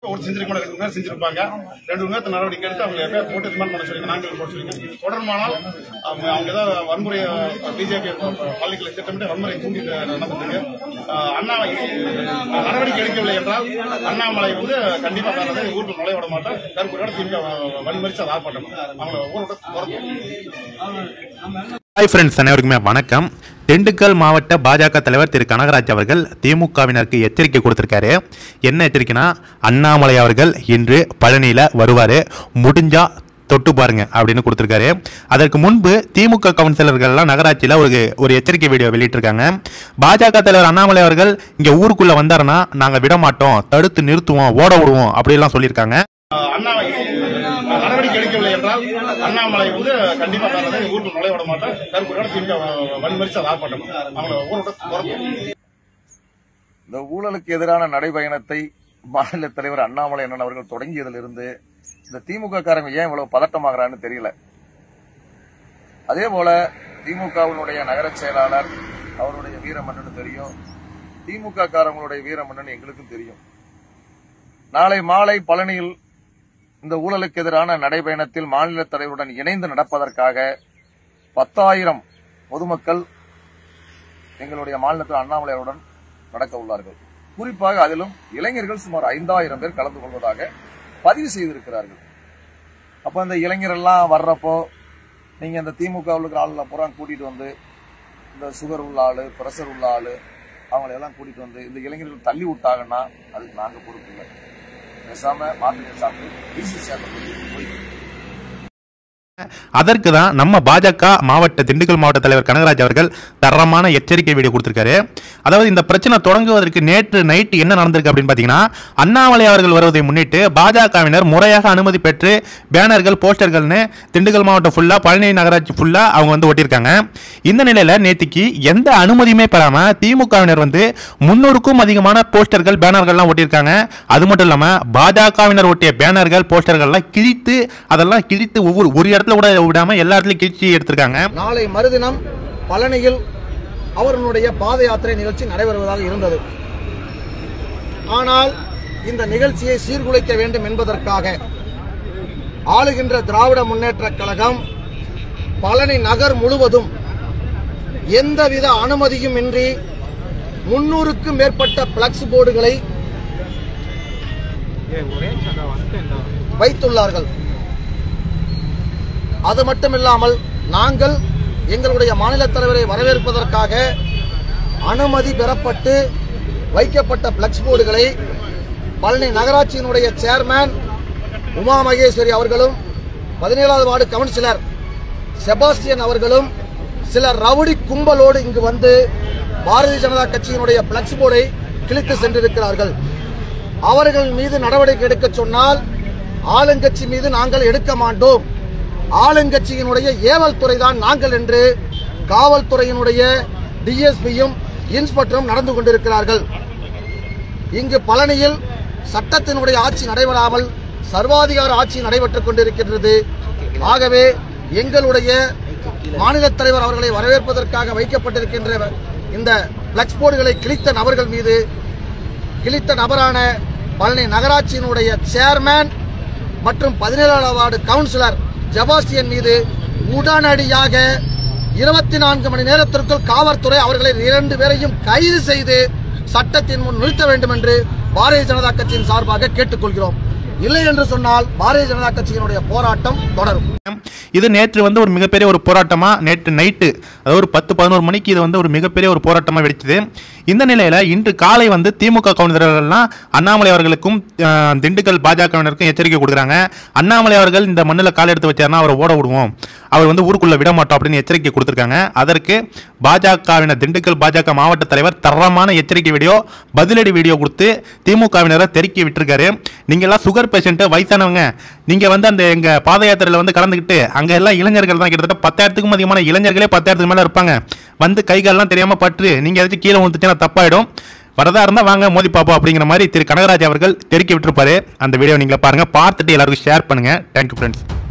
ஒரு செஞ்சிருக்க ரெண்டு மணி நேரம் செஞ்சிருப்பாங்க ரெண்டு மணி நேரத்தை நடவடிக்கை எடுத்து அவங்க எப்போ போட்டு ரிமாண்ட் பண்ண சொல்லி நாங்கள் போட்டு சொல்லி இது தொடர்மானால் அவங்க அவங்க ஏதாவது வன்முறை பிஜேபி பள்ளிகளை திட்டமிட்டு வன்முறை தூண்டி நடந்துட்டு அண்ணா நடவடிக்கை எடுக்கவில்லை என்றால் அண்ணாமலை வந்து கண்டிப்பா வேற ஏதாவது ஊருக்கு நுழைய விட மாட்டோம் கருப்புரோட திமுக வழிமறிச்சு அதை ஆர்ப்பாட்டம் அவங்கள ஊரோட துரத்தும் ஹாய் ஃப்ரெண்ட்ஸ் அனைவருக்குமே வணக்கம் திண்டுக்கல் மாவட்ட பாஜக தலைவர் திரு கனகராஜ் அவர்கள் திமுகவினருக்கு எச்சரிக்கை கொடுத்திருக்காரு என்ன எச்சரிக்கைனா அண்ணாமலை அவர்கள் இன்று பழனியில் வருவார் முடிஞ்சா தொட்டு பாருங்க அப்படின்னு கொடுத்துருக்காரு அதற்கு முன்பு திமுக கவுன்சிலர்கள்லாம் நகராட்சியில் ஒரு ஒரு எச்சரிக்கை வீடியோ வெளியிட்டிருக்காங்க பாஜக தலைவர் அண்ணாமலை அவர்கள் இங்கே ஊருக்குள்ளே வந்தாருன்னா நாங்கள் விட மாட்டோம் தடுத்து நிறுத்துவோம் ஓட விடுவோம் அப்படிலாம் சொல்லியிருக்காங்க அண்ணாவை நடவடிக்கை எடுக்கவில்லை என்றால் அண்ணாமலை வந்து கண்டிப்பா வேற ஏதாவது ஊருக்கு நுழைய விட மாட்டோம் கருப்புரோட திமுக வழிமறிச்சு அதை ஆர்ப்பாட்டம் அவங்கள ஊரோட துரத்தும் இந்த ஊழலுக்கு எதிரான நடைபயணத்தை மாநில தலைவர் அண்ணாமலை அண்ணன் அவர்கள் தொடங்கியதிலிருந்து இந்த திமுக காரங்க ஏன் இவ்வளவு பதட்டமாகறான்னு தெரியல அதே போல திமுகவினுடைய நகர செயலாளர் அவருடைய வீரமன்னன் தெரியும் திமுக காரங்களுடைய வீரமன்னன் எங்களுக்கும் தெரியும் நாளை மாலை பழனியில் இந்த ஊழலுக்கு எதிரான நடைபயணத்தில் மாநில தலைவருடன் இணைந்து நடப்பதற்காக பத்தாயிரம் பொதுமக்கள் எங்களுடைய மாநிலத்தில் அண்ணாமலையுடன் நடக்க உள்ளார்கள் குறிப்பாக அதிலும் இளைஞர்கள் சுமார் ஐந்தாயிரம் பேர் கலந்து கொள்வதாக பதிவு செய்திருக்கிறார்கள் அப்ப அந்த இளைஞர் எல்லாம் வர்றப்போ நீங்க இந்த திமுக இருக்கிற ஆளுல பூரா கூட்டிட்டு வந்து இந்த சுகர் உள்ள ஆளு பிரஷர் உள்ள ஆளு அவங்களை எல்லாம் கூட்டிட்டு வந்து இந்த இளைஞர்கள் தள்ளி விட்டாங்கன்னா அதுக்கு நாங்க பொறுப்பு இல்லை பேசாம மாத்திரை சாப்பிட்டு பிசி சேர்ந்து போய் அதற்கு தான் நம்ம பாஜக மாவட்ட திண்டுக்கல் மாவட்ட தலைவர் கனகராஜ் அவர்கள் தரமான எச்சரிக்கை வீடியோ கொடுத்திருக்காரு அதாவது இந்த பிரச்சனை தொடங்குவதற்கு நேற்று நைட்டு என்ன நடந்திருக்கு அப்படின்னு பார்த்தீங்கன்னா அண்ணாமலை அவர்கள் வருவதை முன்னிட்டு பாஜகவினர் முறையாக அனுமதி பெற்று பேனர்கள் போஸ்டர்கள்னு திண்டுக்கல் மாவட்டம் ஃபுல்லாக பழனி நகராட்சி ஃபுல்லாக அவங்க வந்து ஒட்டியிருக்காங்க இந்த நிலையில் நேற்றுக்கு எந்த அனுமதியுமே பெறாமல் திமுகவினர் வந்து முன்னூறுக்கும் அதிகமான போஸ்டர்கள் பேனர்கள்லாம் ஒட்டியிருக்காங்க அது மட்டும் இல்லாமல் பாஜகவினர் ஒட்டிய பேனர்கள் போஸ்டர்கள்லாம் கிழித்து அதெல்லாம் கிழித்து ஒவ்வொரு ஒரு இடத்துல கூட விடாம எல்லா இடத்துலையும் கிழிச்சு எடுத்திருக்காங்க நாளை மறுதினம் பழனியில் அவர்களுடைய பாத யாத்திரை நிகழ்ச்சி நடைபெறுவதாக இருந்தது ஆனால் இந்த நிகழ்ச்சியை சீர்குலைக்க வேண்டும் என்பதற்காக ஆளுகின்ற திராவிட முன்னேற்ற கழகம் பழனி நகர் முழுவதும் எந்தவித அனுமதியும் இன்றி முன்னூறுக்கும் மேற்பட்ட பிளக்ஸ் போர்டுகளை வைத்துள்ளார்கள் அது மட்டுமில்லாமல் நாங்கள் எங்களுடைய மாநில தலைவரை வரவேற்பதற்காக அனுமதி பெறப்பட்டு வைக்கப்பட்ட பிளக்ஸ் போர்டுகளை பழனி நகராட்சியினுடைய சேர்மேன் உமா மகேஸ்வரி அவர்களும் பதினேழாவது வார்டு கவுன்சிலர் செபாஸ்டியன் அவர்களும் சில ரவுடி கும்பலோடு இங்கு வந்து பாரதிய ஜனதா கட்சியினுடைய பிளக்ஸ் போர்டை கிழித்து சென்றிருக்கிறார்கள் அவர்கள் மீது நடவடிக்கை எடுக்க சொன்னால் ஆளுங்கட்சி மீது நாங்கள் எடுக்க மாட்டோம் ஆளுங்கட்சியினுடைய ஏவல் துறை தான் நாங்கள் என்று காவல்துறையினுடைய டிஎஸ்பியும் இன்ஸ்பெக்டரும் நடந்து கொண்டிருக்கிறார்கள் இங்கு பழனியில் சட்டத்தினுடைய ஆட்சி நடைபெறாமல் சர்வாதிகார ஆட்சி நடைபெற்றுக் கொண்டிருக்கின்றது ஆகவே எங்களுடைய மாநில தலைவர் அவர்களை வரவேற்பதற்காக வைக்கப்பட்டிருக்கின்ற இந்த பிளக்ஸ் போர்டுகளை கிழித்த நபர்கள் மீது கிழித்த நபரான பழனி நகராட்சியினுடைய சேர்மேன் மற்றும் பதினேழாவது வார்டு கவுன்சிலர் ஜபாஸ்டியன் மீது உடனடியாக இருபத்தி நான்கு மணி நேரத்திற்குள் காவல்துறை அவர்களை இரண்டு பேரையும் கைது செய்து சட்டத்தின் முன் நிறுத்த வேண்டும் என்று பாரதிய ஜனதா கட்சியின் சார்பாக கேட்டுக்கொள்கிறோம் இல்லை என்று சொன்னால் பாரதிய ஜனதா கட்சியினுடைய போராட்டம் தொடரும் இது நேற்று வந்து ஒரு மிகப்பெரிய ஒரு போராட்டமா நேற்று நைட்டு அதாவது ஒரு பத்து பதினோரு மணிக்கு இது வந்து ஒரு மிகப்பெரிய ஒரு போராட்டமா வெடிச்சது இந்த நிலையில இன்று காலை வந்து திமுக கவுன்சிலர்கள்லாம் அண்ணாமலை அவர்களுக்கும் அஹ், திண்டுக்கல் பாஜகவினருக்கும் எச்சரிக்கை கொடுக்குறாங்க அண்ணாமலை அவர்கள் இந்த மண்ணில் கால் எடுத்து வச்சாருன்னா அவரை ஓட விடுவோம் அவர் வந்து ஊருக்குள்ள விட மாட்டோம் அப்படின்னு எச்சரிக்கை கொடுத்துருக்காங்க அதற்கு பாஜகவினர் திண்டுக்கல் பாஜக மாவட்ட தலைவர் தரமான எச்சரிக்கை வீடியோ பதிலடி வீடியோ கொடுத்து திமுகவினரை தெருக்கி விட்டுருக்காரு நீங்க எல்லாம் சுகர் பேஷண்ட் வயசானவங்க நீங்க வந்து அந்த எங்க பாத யாத்திரையில வந்து கலந்துக்கிட்டு அங்க எல்லாம் இளைஞர்கள் தான் கிட்டத்தட்ட பத்தாயிரத்துக்கும் அதிகமான இளைஞர்களே பத்தாயிரத்துக்கு மேல இருப்பாங்க வந்து கைகாலெல்லாம் தெரியாம பற்று நீங்க ஏதாச்சும் கீழே விழுந்துச்சுன்னா தப்பாயிடும் வரதா இருந்தா வாங்க மோதி பாப்போம் அப்படிங்கிற மாதிரி திரு கனகராஜ் அவர்கள் தெருக்கி விட்டுருப்பாரு அந்த வீடியோ நீங்க பாருங்க பார்த்துட்டு எல்லாருக்கும் ஷேர் பண்ணுங்க தேங்க்யூ ஃப்ரெண்ட்ஸ்